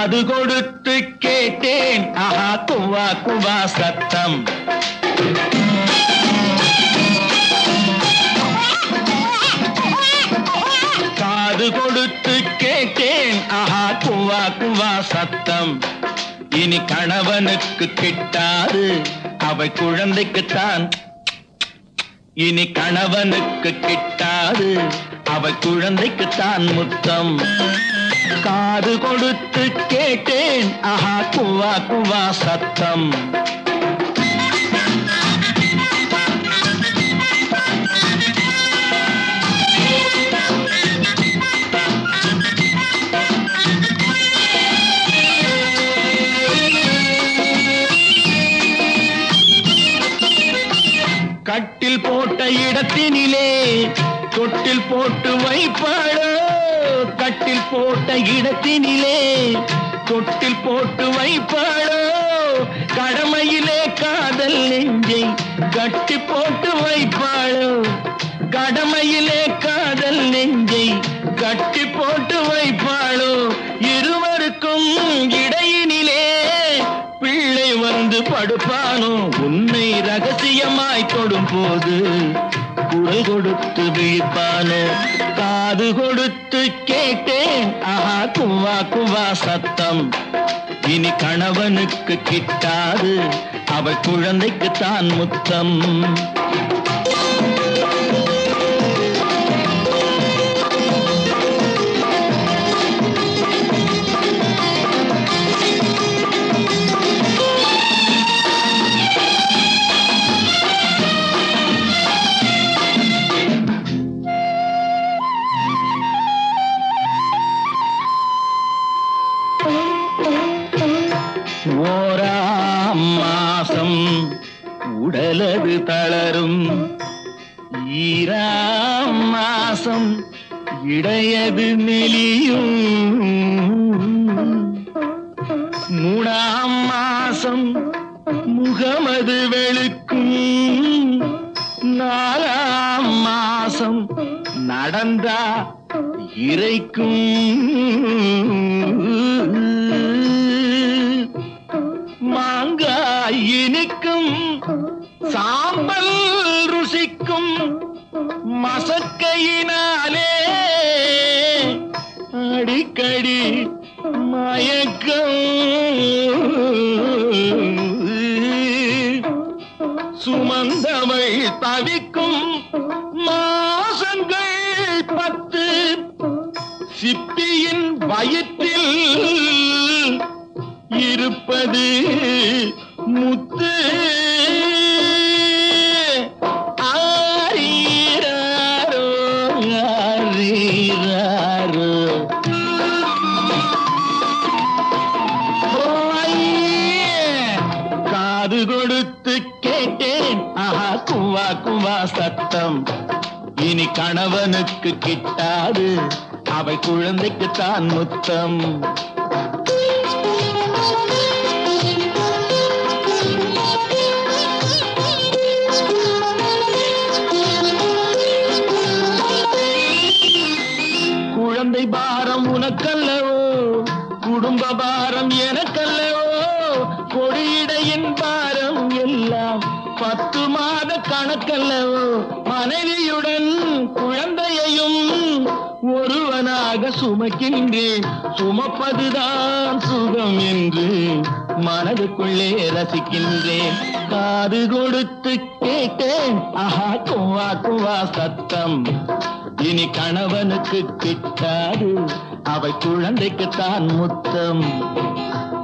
காது கொடுத்து கேட்டேன் ஆஹா குவா குவா சத்தம் காது கொடுத்து கேட்டேன் ஆஹா குவா குவா சத்தம் இனி கணவனுக்கு கிட்டாது அவை குழந்தைக்குத்தான் இனி கணவனுக்கு கிட்டாது அவை குழந்தைக்குத்தான் முத்தம் காது கொடுத்து கேட்டேன் ஆஹா குவா குவா சத்தம் கட்டில் போட்ட இடத்தினிலே தொட்டில் போட்டு வைப்பாளோ கட்டில் போட்ட இடத்தினிலே தொட்டில் போட்டு வைப்பாளோ கடமையிலே காதல் நெஞ்சை கட்டி போட்டு வைப்பாளோ கடமையிலே காதல் நெஞ்சை கட்டி போட்டு வைப்பாளோ இருவருக்கும் இடையினிலே பிள்ளை வந்து படுப்பானோ உன்னை ரகசியமாய் தொடும் போது குரல் கொடுத்து விழிப்பானோ காது கொடுத்து கேட்டேன் ஆஹா குவா குவா சத்தம் இனி கணவனுக்கு கிட்டாது அவள் குழந்தைக்கு தான் முத்தம் ஓராம் மாசம் உடலது தளரும் ஈராம் மாசம் இடையது நெலியும் மூணாம் மாசம் முகமது வெளுக்கும் நாலாம் மாசம் நடந்தா இறைக்கும் மாங்காய் இனிக்கும் சாம்பல் ருசிக்கும் மசக்கையினாலே அடிக்கடி மயக்கம் சுமந்தவை தவிக்கும் மாசங்கள் பத்து சிப்பியின் வயிற்றில் இருப்பது முத்து ஆரீராரோ, ஆரீராரோ. ஓயே, காது கொடுத்து கேட்டேன் ஆஹா குவா குவா சத்தம் இனி கணவனுக்கு கிட்டாது அவை குழந்தைக்கு தான் முத்தம் குழந்தை பாரம் உனக்கல்லவோ குடும்ப பாரம் எனக்கல்லவோ கொடியிடையின் பாரம் எல்லாம் பத்து மாத கணக்கல்லவோ மனைவியுடன் குழந்தையையும் ஒருவனாக சுமக்கின்றேன் சுமப்பதுதான் சுகம் என்று மனதுக்குள்ளே ரசிக்கின்றேன் காது கொடுத்து கேட்டேன் ஆஹா குவா குவா சத்தம் இனி கணவனுக்கு கிட்டாது அவை குழந்தைக்கு தான் முத்தம்